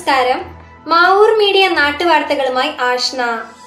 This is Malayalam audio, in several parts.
നമസ്കാരം മാവൂർ മീഡിയ നാട്ടുവാർത്തകളുമായി ആഷ്ന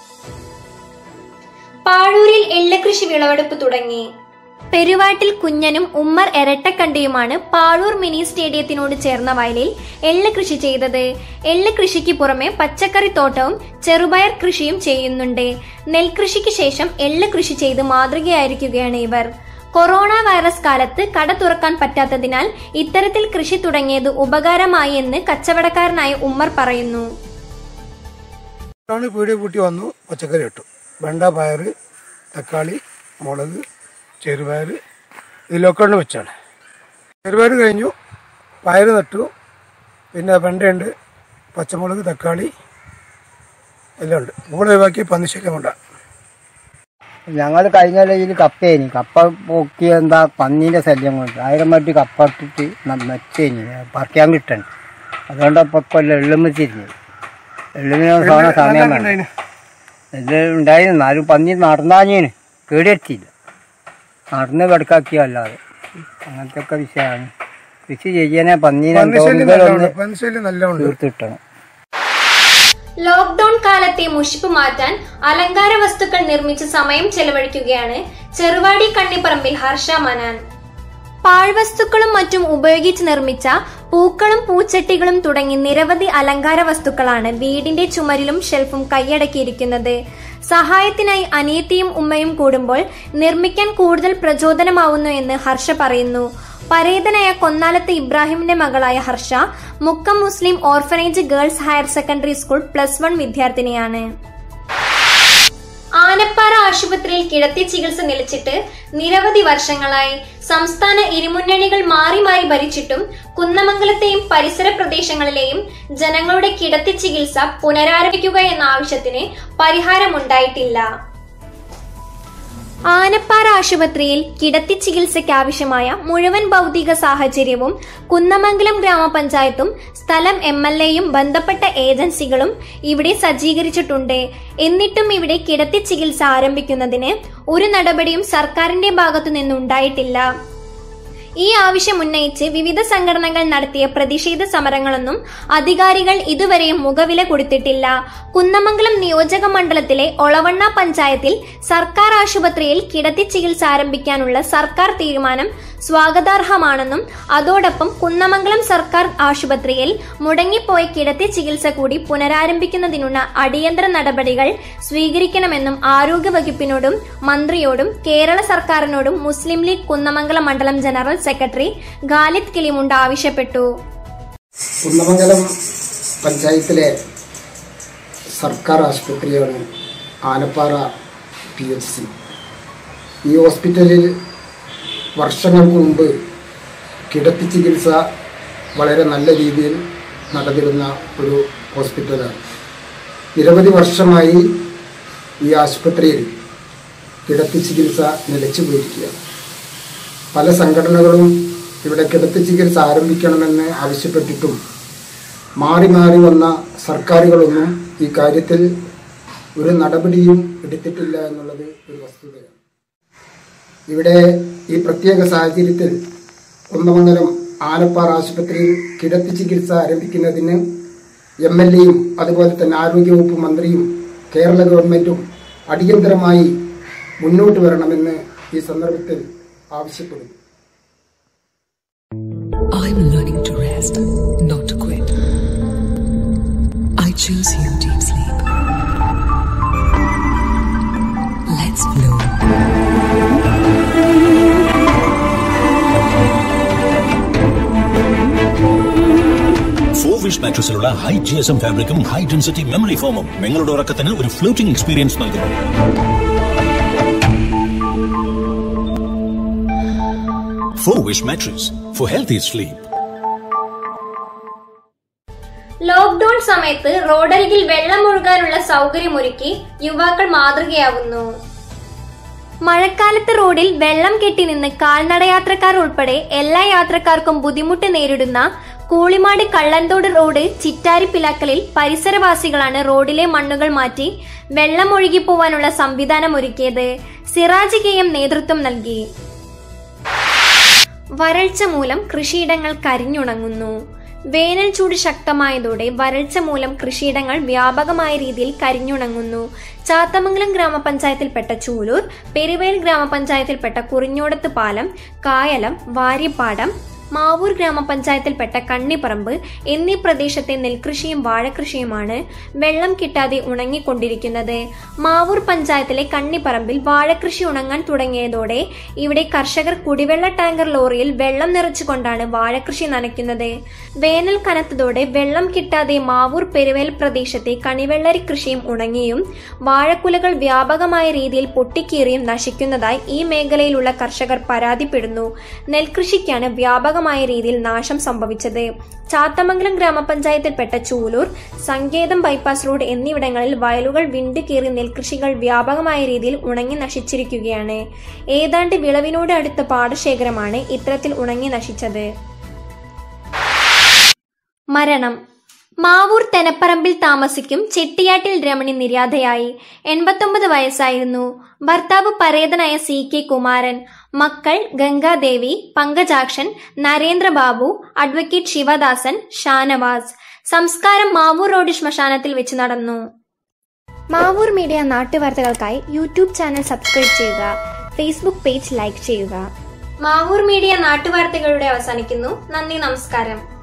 പാഴൂരിൽ എള്ളകൃഷി വിളവെടുപ്പ് തുടങ്ങി പെരുവാട്ടിൽ കുഞ്ഞനും ഉമ്മർ എരട്ടക്കണ്ടിയുമാണ് പാഴൂർ മിനി സ്റ്റേഡിയത്തിനോട് ചേർന്ന വയലിൽ എള്ള് കൃഷി ചെയ്തത് എള്ള് കൃഷിക്ക് പുറമെ പച്ചക്കറി തോട്ടവും ചെറുപയർ കൃഷിയും ചെയ്യുന്നുണ്ട് നെൽകൃഷിക്ക് ശേഷം എള്ള് കൃഷി ചെയ്ത് മാതൃകയായിരിക്കുകയാണ് ഇവർ കൊറോണ വൈറസ് കാലത്ത് കട തുറക്കാൻ പറ്റാത്തതിനാൽ ഇത്തരത്തിൽ കൃഷി തുടങ്ങിയത് ഉപകാരമായി എന്ന് കച്ചവടക്കാരനായ ഉമ്മർ പറയുന്നു ആണ് പീടിയ കൂട്ടി വന്നു പച്ചക്കറി ഇട്ടു വെണ്ട പയർ തക്കാളി മുളക് ചെറുപയർ ഇതിലൊക്കെ വെച്ചാണ് ചെറുപയർ കഴിഞ്ഞു പയർ നട്ടു പിന്നെ വെണ്ടയുണ്ട് പച്ചമുളക് തക്കാളി എല്ലാം ഉണ്ട് കൂടെ ഒഴിവാക്കി പന്നിശല്യം കൊണ്ടാണ് ഞങ്ങൾ കഴിഞ്ഞ ഇതിൽ കപ്പേനി കപ്പ പൊക്കി എന്താ പന്നീന്റെ ശല്യം കൊണ്ട് ആയിരം മട്ടി കപ്പ ഇട്ടിട്ട് മെച്ചേനി പറിക്കാൻ കിട്ടണം അതുകൊണ്ട് ഇപ്പൊ കൊല്ലം എള്ളും വെച്ചിരുന്നു എള്ളുമിന് സാധനം സമയം വേണം എല്ലാം ഉണ്ടായിരുന്നു എന്നാലും പന്നി നടന്നാഞ്ഞേന് കേടിയെത്തിയില്ല നടന്ന് കിടക്കാക്കിയല്ലാതെ അങ്ങനത്തെ ഒക്കെ വിഷയമാണ് കൃഷി ചെയ്യാനേ പന്നീനെ പന്നിശല്യം തോന്നുന്നതൊന്ന് നല്ലതാണ് പന്നിശല്യം നല്ലതുണ്ട് തീർത്തിട്ടണം ലോക്ക്ഡൌൺ കാലത്തെ മുഷിപ്പ് മാറ്റാൻ അലങ്കാര വസ്തുക്കൾ നിർമ്മിച്ച് സമയം ചെലവഴിക്കുകയാണ് ചെറുവാടി കണ്ണിപ്പറമ്പിൽ ഹർഷ മനാൻ പാഴ്വസ്തുക്കളും മറ്റും ഉപയോഗിച്ച് നിർമ്മിച്ച പൂക്കളും പൂച്ചട്ടികളും തുടങ്ങി നിരവധി അലങ്കാര വസ്തുക്കളാണ് വീടിന്റെ ചുമരിലും ഷെൽഫും കൈയടക്കിയിരിക്കുന്നത് സഹായത്തിനായി അനിയത്തിയും ഉമ്മയും കൂടുമ്പോൾ നിർമ്മിക്കാൻ കൂടുതൽ പ്രചോദനമാവുന്നു എന്ന് ഹർഷ പറയുന്നു പരേതനായ കൊന്നാലത്ത് ഇബ്രാഹിമിന്റെ മകളായ Harsha Mukkam Muslim orphanage girls higher secondary school plus one വിദ്യാർത്ഥിനിയാണ് ആനപ്പാറ ആശുപത്രിയിൽ കിടത്തി ചികിത്സ നിലച്ചിട്ട് നിരവധി വർഷങ്ങളായി സംസ്ഥാന ഇരുമുന്നണികൾ മാറി മാറി ഭരിച്ചിട്ടും കുന്നമംഗലത്തെയും പരിസര പ്രദേശങ്ങളിലെയും ജനങ്ങളുടെ കിടത്തി ചികിത്സ പുനരാരംഭിക്കുക എന്ന ആവശ്യത്തിന് പരിഹാരമുണ്ടായിട്ടില്ല ആനപ്പാറ ആശുപത്രിയിൽ കിടത്തി ചികിത്സയ്ക്ക് ആവശ്യമായ മുഴുവൻ ഭൗതിക സാഹചര്യവും കുന്നമംഗലം ഗ്രാമപഞ്ചായത്തും സ്ഥലം എം എൽ എയും ബന്ധപ്പെട്ട ഏജൻസികളും ഇവിടെ സജ്ജീകരിച്ചിട്ടുണ്ട് എന്നിട്ടും ഇവിടെ കിടത്തി ചികിത്സ ആരംഭിക്കുന്നതിന് ഒരു നടപടിയും സർക്കാരിന്റെ ഭാഗത്തു നിന്നുണ്ടായിട്ടില്ല ഈ ആവശ്യം ഉന്നയിച്ച് വിവിധ സംഘടനകൾ നടത്തിയ പ്രതിഷേധ സമരങ്ങളൊന്നും അധികാരികൾ ഇതുവരെയും മുഖവില കൊടുത്തിട്ടില്ല കുന്നമംഗലം നിയോജക മണ്ഡലത്തിലെ ഒളവണ്ണ പഞ്ചായത്തിൽ സർക്കാർ ആശുപത്രിയിൽ കിടത്തി ചികിത്സ ആരംഭിക്കാനുള്ള സർക്കാർ തീരുമാനം സ്വാഗതാർഹമാണെന്നും അതോടൊപ്പം കുന്നമംഗലം സർക്കാർ ആശുപത്രിയിൽ മുടങ്ങിപ്പോയ കിടത്തി ചികിത്സ കൂടി പുനരാരംഭിക്കുന്നതിനുള്ള അടിയന്തര നടപടികൾ സ്വീകരിക്കണമെന്നും ആരോഗ്യ വകുപ്പിനോടും മന്ത്രിയോടും കേരള സർക്കാരിനോടും മുസ്ലിം ലീഗ് കുന്നമംഗലം മണ്ഡലം ജനറൽ സെക്രട്ടറി ഖാലിദ് കിളിമുണ്ട് ആവശ്യപ്പെട്ടു കുന്നമംഗലം പഞ്ചായത്തിലെ സർക്കാർ ആശുപത്രിയാണ് ആനപ്പാറ പി എച്ച് സി ഈ ഹോസ്പിറ്റലിൽ വർഷങ്ങൾക്ക് മുമ്പ് കിടത്തി ചികിത്സ വളരെ നല്ല രീതിയിൽ നടന്നിരുന്ന ഒരു ഹോസ്പിറ്റലാണ് നിരവധി വർഷമായി ഈ ആശുപത്രിയിൽ കിടത്തി ചികിത്സ നിലച്ചു പോയിരിക്കുകയാണ് പല സംഘടനകളും ഇവിടെ കിടത്തി ചികിത്സ ആരംഭിക്കണമെന്ന് ആവശ്യപ്പെട്ടിട്ടും മാറി മാറി വന്ന സർക്കാരുകളൊന്നും ഈ കാര്യത്തിൽ ഒരു നടപടിയും എടുത്തിട്ടില്ല എന്നുള്ളത് ഒരു വസ്തുതയാണ് ഇവിടെ ഈ പ്രത്യേക സാഹചര്യത്തിൽ കുന്നമംഗലം ആലപ്പാറ ആശുപത്രിയിൽ കിടത്തി ചികിത്സ ആരംഭിക്കുന്നതിന് എം എൽ എയും അതുപോലെ തന്നെ ആരോഗ്യവകുപ്പ് മന്ത്രിയും കേരള ഗവൺമെന്റും അടിയന്തരമായി മുന്നോട്ട് വരണമെന്ന് ഈ സന്ദർഭത്തിൽ ആവശ്യപ്പെടുന്നു I'm learning to rest, not to quit. I choose you, deep sleep. Let's flow. Four wish മാട്രസിലുള്ള ഹൈ ജി എസ് എം ഫാബ്രിക്കും ഹൈ ഡെൻസിറ്റി മെമ്മറി ഫോമും നിങ്ങളുടെ ഉറക്കത്തിന് ഒരു ഫ്ലോട്ടിംഗ് എക്സ്പീരിയൻസ് നൽകുന്നു four wish mattress for healthy sleep lockdown സമയത്ത് റോഡരികിൽ വെള്ളം ഒഴുകാനുള്ള സൗകര്യമൊരുക്കി യുവാക്കൾ മാതൃകയാവുന്നു മഴക്കാലത്ത് റോഡിൽ വെള്ളം കെട്ടി നിന്ന് കാൽനടയാത്രക്കാർ ഉൾപ്പെടെ എല്ലാ യാത്രക്കാർക്കും ബുദ്ധിമുട്ട് നേരിടുന്ന കൂളിമാട് കള്ളന്തോട് റോഡ് ചിറ്റാരിപ്പിലാക്കലിൽ പരിസരവാസികളാണ് റോഡിലെ മണ്ണുകൾ മാറ്റി വെള്ളം ഒഴുകിപ്പോവാനുള്ള സംവിധാനം ഒരുക്കിയത് സിറാജ് കെ എം നേതൃത്വം നൽകി വരൾച്ച മൂലം കൃഷിയിടങ്ങൾ കരിഞ്ഞുണങ്ങുന്നു വേനൽ ചൂട് ശക്തമായതോടെ വരൾച്ച മൂലം കൃഷിയിടങ്ങൾ വ്യാപകമായ രീതിയിൽ കരിഞ്ഞുണങ്ങുന്നു ചാത്തമംഗലം ഗ്രാമപഞ്ചായത്തിൽപ്പെട്ട ചൂലൂർ പെരുവേൽ ഗ്രാമപഞ്ചായത്തിൽപ്പെട്ട കുറിഞ്ഞോടത്ത് പാലം കായലം വാര്യപ്പാടം മാവൂർ ഗ്രാമപഞ്ചായത്തിൽപ്പെട്ട കണ്ണിപ്പറമ്പ് എന്നീ പ്രദേശത്തെ നെൽകൃഷിയും വാഴകൃഷിയുമാണ് വെള്ളം കിട്ടാതെ ഉണങ്ങിക്കൊണ്ടിരിക്കുന്നത് മാവൂർ പഞ്ചായത്തിലെ കണ്ണിപ്പറമ്പിൽ വാഴകൃഷി ഉണങ്ങാൻ തുടങ്ങിയതോടെ ഇവിടെ കർഷകർ കുടിവെള്ള ടാങ്കർ ലോറിയിൽ വെള്ളം നിറച്ചുകൊണ്ടാണ് വാഴകൃഷി നനയ്ക്കുന്നത് വേനൽ കനത്തതോടെ വെള്ളം കിട്ടാതെ മാവൂർ പെരുവേൽ പ്രദേശത്തെ കണിവെള്ളരി കൃഷിയും ഉണങ്ങിയും വാഴക്കുലകൾ വ്യാപകമായ രീതിയിൽ പൊട്ടിക്കീറിയും നശിക്കുന്നതായി ഈ മേഖലയിലുള്ള കർഷകർ പരാതിപ്പെടുന്നു നെൽകൃഷിക്കാണ് വ്യാപകമായ രീതിയിൽ നാശം സംഭവിച്ചത് ചാത്തമംഗലം ഗ്രാമപഞ്ചായത്തിൽപ്പെട്ട ചൂലൂർ സങ്കേതം ബൈപ്പാസ് റോഡ് എന്നിവിടങ്ങളിൽ വയലുകൾ വിണ്ടുകീറി നെൽകൃഷികൾ വ്യാപകമായ രീതിയിൽ ഉണങ്ങി നശിച്ചിരിക്കുകയാണ് ഏതാണ്ട് വിളവിനോട് അടുത്ത പാടശേഖരമാണ് ഇത്തരത്തിൽ ഉണങ്ങി നശിച്ചത് മരണം മാവൂർ തെനപ്പറമ്പിൽ താമസിക്കും ചെട്ടിയാട്ടിൽ രമണി നിര്യാതയായി എൺപത്തൊമ്പത് വയസ്സായിരുന്നു ഭർത്താവ് പരേതനായ സി കെ കുമാരൻ മക്കൾ ഗംഗാദേവി പങ്കജാക്ഷൻ നരേന്ദ്രബാബു അഡ്വക്കേറ്റ് ശിവദാസൻ ഷാനവാസ് സംസ്കാരം മാവൂർ റോഡ് ശ്മശാനത്തിൽ വെച്ച് നടന്നു മാവൂർ മീഡിയ നാട്ടുവാർത്തകൾക്കായി യൂട്യൂബ് ചാനൽ സബ്സ്ക്രൈബ് ചെയ്യുക ഫേസ്ബുക്ക് പേജ് ലൈക്ക് ചെയ്യുക മാവൂർ മീഡിയ നാട്ടുവാർത്തകളുടെ അവസാനിക്കുന്നു നന്ദി നമസ്കാരം